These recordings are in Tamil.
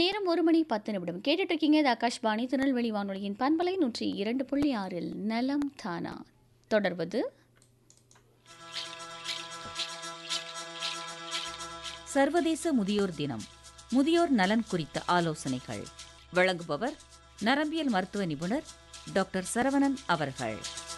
நேரம் ஒரு மணி பத்து நிமிடம் கேட்டுட்டு இருக்கீங்க இது ஆகாஷ்வாணி திருநெல்வேலி வானொலியின் பண்பலை நூற்றி இரண்டு புள்ளி ஆறில் நலம் தானா தொடர்வது சர்வதேச முதியோர் தினம் முதியோர் நலன் குறித்த ஆலோசனைகள் வழங்குபவர் நரம்பியல் மருத்துவ நிபுணர் டாக்டர் சரவணன் அவர்கள்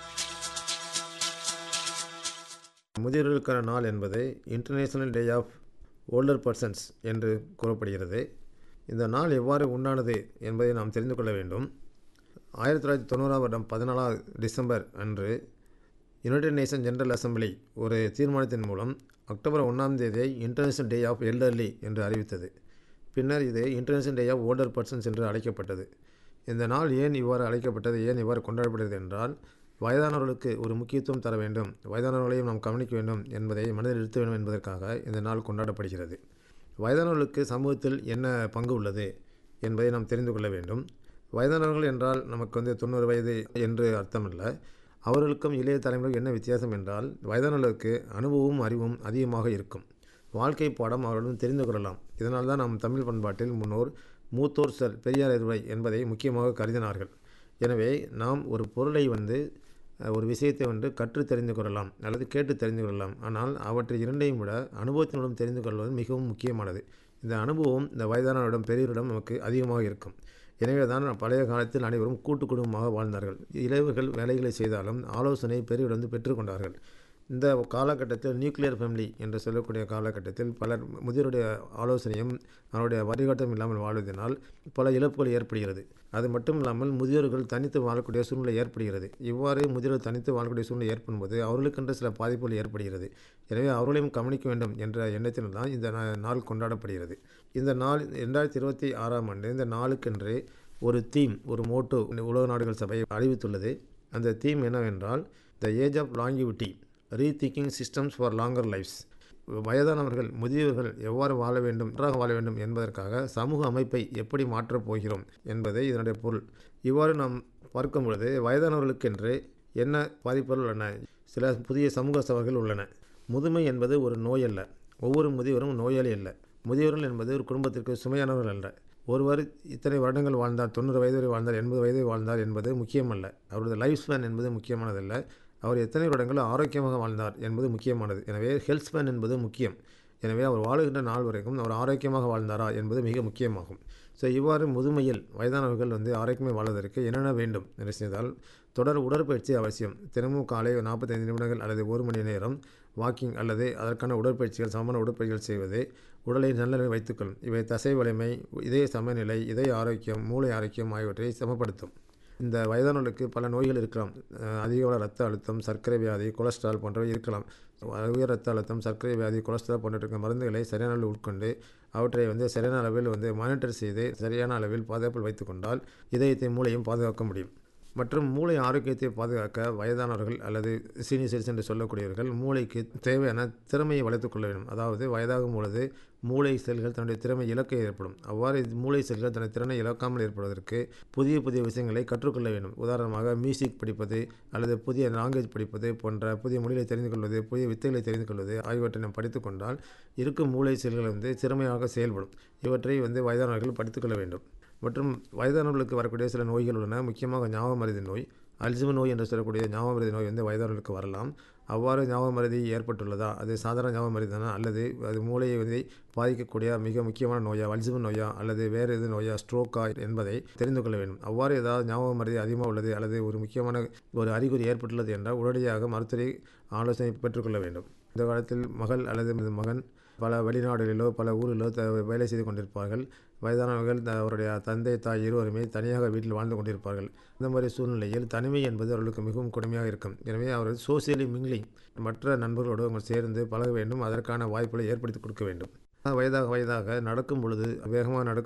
முதியோர்களுக்கான நாள் என்பது international day of older persons என்று கூறப்படுகிறது இந்த நாள் எவ்வாறு உண்டானது என்பதை நாம் தெரிந்து கொள்ள வேண்டும் ஆயிரத்தி தொள்ளாயிரத்தி தொண்ணூறாம் வருடம் பதினாலாம் டிசம்பர் அன்று யுனைடெட் நேஷன் ஜெனரல் அசெம்பிளி ஒரு தீர்மானத்தின் மூலம் அக்டோபர் ஒன்றாம் தேதியை இன்டர்நேஷனல் டே ஆஃப் எல்டர்லி என்று அறிவித்தது பின்னர் இது international day of older persons என்று அழைக்கப்பட்டது இந்த நாள் ஏன் இவ்வாறு அழைக்கப்பட்டது ஏன் இவ்வாறு கொண்டாடப்படுகிறது என்றால் வயதானவர்களுக்கு ஒரு முக்கியத்துவம் தர வேண்டும் வயதானவர்களையும் நாம் கவனிக்க வேண்டும் என்பதை மனதில் நிறுத்த வேண்டும் என்பதற்காக இந்த நாள் கொண்டாடப்படுகிறது வயதானவர்களுக்கு சமூகத்தில் என்ன பங்கு உள்ளது என்பதை நாம் தெரிந்து கொள்ள வேண்டும் வயதானவர்கள் என்றால் நமக்கு வந்து தொண்ணூறு வயது என்று அர்த்தமல்ல அவர்களுக்கும் இளைய தலைமுறைக்கும் என்ன வித்தியாசம் என்றால் வயதானவர்களுக்கு அனுபவமும் அறிவும் அதிகமாக இருக்கும் வாழ்க்கை பாடம் அவர்களும் தெரிந்து கொள்ளலாம் இதனால் தான் நம் தமிழ் பண்பாட்டில் முன்னோர் மூத்தோர் சொல் பெரியார் இருவை என்பதை முக்கியமாக கருதினார்கள் எனவே நாம் ஒரு பொருளை வந்து அஹ், ஒரு விஷயத்தை வந்து கற்று தெரிந்து கொள்ளலாம் அல்லது கேட்டு தெரிந்து கொள்ளலாம் ஆனால் அவற்றை இரண்டையும் விட அனுபவத்தினுடன் தெரிந்து கொள்வது மிகவும் முக்கியமானது இந்த அனுபவம் இந்த வயதானவரிடம் பெரியவரிடம் நமக்கு அதிகமாக இருக்கும் எனவே தான் பழைய காலத்தில் அனைவரும் கூட்டு குடும்பமாக வாழ்ந்தார்கள் இளைவர்கள் வேலைகளை செய்தாலும் ஆலோசனை பெரியவரிடம் பெற்றுக்கொண்டார்கள் இந்த காலகட்டத்தில் நியூக்ளியர் ஃபேமிலி என்று சொல்லக்கூடிய காலகட்டத்தில் பலர் முதியோருடைய ஆலோசனையும் அவருடைய வழிகாட்டம் இல்லாமல் வாழ்வதனால் பல இழப்புகள் ஏற்படுகிறது அது மட்டும் இல்லாமல் முதியோர்கள் தனித்து வாழக்கூடிய சூழ்நிலை ஏற்படுகிறது இவ்வாறு முதியோர் தனித்து வாழக்கூடிய சூழ்நிலை ஏற்படும்போது அவர்களுக்கென்று சில பாதிப்புகள் ஏற்படுகிறது எனவே அவர்களையும் கவனிக்க வேண்டும் என்ற எண்ணத்தில் தான் இந்த நா- நாள் கொண்டாடப்படுகிறது இந்த நாள் ரெண்டாயிரத்தி இருபத்தி ஆறாம் ஆண்டு இந்த நாளுக்கென்று ஒரு தீம் ஒரு மோட்டோ உலக நாடுகள் சபை அறிவித்துள்ளது அந்த தீம் என்னவென்றால் the age of longevity rethinking systems for longer lifes வயதானவர்கள் முதியவர்கள் எவ்வாறு வாழ வேண்டும் நன்றாக வாழ வேண்டும் என்பதற்காக சமூக அமைப்பை எப்படி மாற்றப் போகிறோம் என்பதே இதனுடைய பொருள் இவ்வாறு நாம் பார்க்கும் பொழுது வயதானவர்களுக்கென்று என்ன பாதிப்புகள் உள்ளன சில புதிய சமூக சவால்கள் உள்ளன முதுமை என்பது ஒரு நோய் அல்ல ஒவ்வொரு முதியவரும் நோயாளி அல்ல முதியவர்கள் என்பது ஒரு குடும்பத்திற்கு சுமையானவர்கள் அல்ல ஒருவர் இத்தனை வருடங்கள் வாழ்ந்தார் தொண்ணூறு வயது வரை வாழ்ந்தார் எண்பது வயது வரை வாழ்ந்தார் என்பது முக்கியமல்ல அவரது லைஃப் ஸ்பேன் என்பது முக்கியமானதல்ல அவர் எத்தனை வருடங்கள் ஆரோக்கியமாக வாழ்ந்தார் என்பது முக்கியமானது எனவே ஹெல்த் ஸ்பேன் என்பது முக்கியம் எனவே அவர் வாழுகின்ற நாள் வரைக்கும் அவர் ஆரோக்கியமாக வாழ்ந்தாரா என்பது மிக முக்கியமாகும் ஸோ இவ்வாறு முதுமையில் வயதானவர்கள் வந்து ஆரோக்கியமாக வாழ்வதற்கு என்னென்ன வேண்டும் என்று செய்தால் தொடர் உடற்பயிற்சி அவசியம் தினமும் காலை நாற்பத்தைந்து நிமிடங்கள் அல்லது ஒரு மணி நேரம் வாக்கிங் அல்லது அதற்கான உடற்பயிற்சிகள் சமமான உடற்பயிற்சிகள் செய்வது உடலை நல்ல நிலையில் வைத்துக்கொள்ளும் இவை தசை வலிமை இதய சமநிலை இதய ஆரோக்கியம் மூளை ஆரோக்கியம் ஆகியவற்றை சமப்படுத்தும் இந்த வயதானவர்களுக்கு பல நோய்கள் இருக்கலாம் அஹ் அதிக அளவு ரத்த அழுத்தம் சர்க்கரை வியாதி கொலஸ்ட்ரால் போன்றவை இருக்கலாம் உயர் ரத்த அழுத்தம் சர்க்கரை வியாதி கொலஸ்ட்ரால் போன்ற மருந்துகளை சரியான அளவில் உட்கொண்டு அவற்றை வந்து சரியான அளவில் வந்து மானிட்டர் செய்து சரியான அளவில் பாதுகாப்பில் வைத்துக்கொண்டால் இதயத்தை மூளையும் பாதுகாக்க முடியும் மற்றும் மூளை ஆரோக்கியத்தை பாதுகாக்க வயதானவர்கள் அல்லது சீனியர் சிட்டிசன் என்று சொல்லக்கூடியவர்கள் மூளைக்கு தேவையான திறமையை வளர்த்துக் கொள்ள வேண்டும் அதாவது வயதாகும் பொழுது மூளை செல்கள் தன்னுடைய திறமை இழக்க ஏற்படும் அவ்வாறு இது மூளை செல்கள் தன்னுடைய திறனை இழக்காமல் ஏற்படுவதற்கு புதிய புதிய விஷயங்களை கற்றுக்கொள்ள வேண்டும் உதாரணமாக மியூசிக் படிப்பது அல்லது புதிய லாங்குவேஜ் படிப்பது போன்ற புதிய மொழிகளை தெரிந்து கொள்வது புதிய வித்தைகளை தெரிந்து கொள்வது ஆகியவற்றை நாம் படித்துக் கொண்டால் இருக்கும் மூளை செல்கள் வந்து திறமையாக செயல்படும் இவற்றை வந்து வயதானவர்கள் படித்துக்கொள்ள வேண்டும் மற்றும் வயதானவர்களுக்கு வரக்கூடிய சில நோய்கள் உள்ளன முக்கியமாக ஞாபக மருதி நோய் அல்சிமர் நோய் என்று சொல்லக்கூடிய ஞாபக மருதி நோய் வந்து வயதானவர்களுக்கு வரலாம் அவ்வாறு ஞாபக மருதி ஏற்பட்டுள்ளதா அது சாதாரண ஞாபக மருதி தானா அல்லது அது மூளையை வந்து பாதிக்கக்கூடிய மிக முக்கியமான நோயா அல்சிமர் நோயா அல்லது வேறு எது நோயா ஸ்ட்ரோக்கா என்பதை தெரிந்து கொள்ள வேண்டும் அவ்வாறு ஏதாவது ஞாபக மருதி அதிகமாக உள்ளது அல்லது ஒரு முக்கியமான ஒரு அறிகுறி ஏற்பட்டுள்ளது என்றால் உடனடியாக மருத்துவரை ஆலோசனை பெற்றுக்கொள்ள வேண்டும் இந்த காலத்தில் மகள் அல்லது மகன் பல வெளிநாடுகளிலோ பல ஊரிலோ த வேலை செய்து கொண்டிருப்பார்கள் வயதானவர்கள் த- அவருடைய தந்தை தாய் இருவருமே தனியாக வீட்டில் வாழ்ந்து கொண்டிருப்பார்கள் இந்த மாதிரி சூழ்நிலையில் தனிமை என்பது அவர்களுக்கு மிகவும் கொடுமையாக இருக்கும் எனவே அவர்கள் சோசியலி மிங்லிங் மற்ற நண்பர்களோடு அவங்க சேர்ந்து பழக வேண்டும் அதற்கான வாய்ப்புகளை ஏற்படுத்தி கொடுக்க வேண்டும் வயதாக வயதாக நடக்கும் பொழுது வேகமாக நடக்கும்